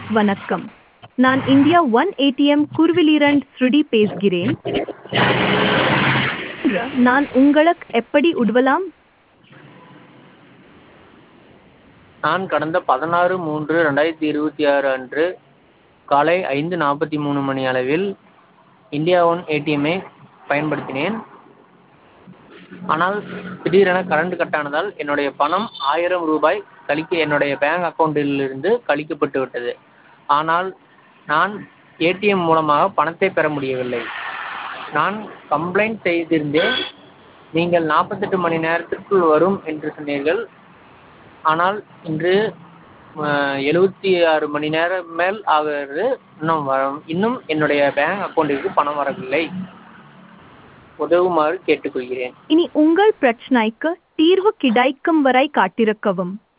வணக்கம் நான் India one ATM குருவிலிரண்ட் ஸ்ருடி பேசுகிறேன் நான் உங்களுக்கு எப்படி உதவலாம் நான் கடந்த பதினாறு மூன்று ரெண்டாயிரத்தி இருபத்தி ஆறு அன்று காலை ஐந்து நாற்பத்தி மூணு மணி அளவில் இந்தியா ஒன் ஏடிஎம்மை பயன்படுத்தினேன் ஆனால் திடீரென கரண்ட் கட் ஆனதால் என்னுடைய பணம் ஆயிரம் ரூபாய் கழிக்க என்னுடைய பேங்க் அக்கௌண்ட்டிலிருந்து கழிக்கப்பட்டு விட்டது ஆனால் நான் ஏடிஎம் மூலமாக பணத்தை பெற முடியவில்லை நான் கம்ப்ளைண்ட் செய்திருந்தேன் நீங்கள் நாற்பத்தெட்டு மணி நேரத்திற்குள் வரும் என்று சொன்னீர்கள் ஆனால் இன்று எழுபத்தி ஆறு மணி நேரம் மேல் ஆகிறது இன்னும் வர இன்னும் என்னுடைய பேங்க் அக்கௌண்ட்டிற்கு பணம் வரவில்லை உதவுமாறு கேட்டுக்கொள்கிறேன் இனி உங்கள் பிரச்சனைக்கு தீர்வு கிடைக்கும் வரை காத்திருக்கவும்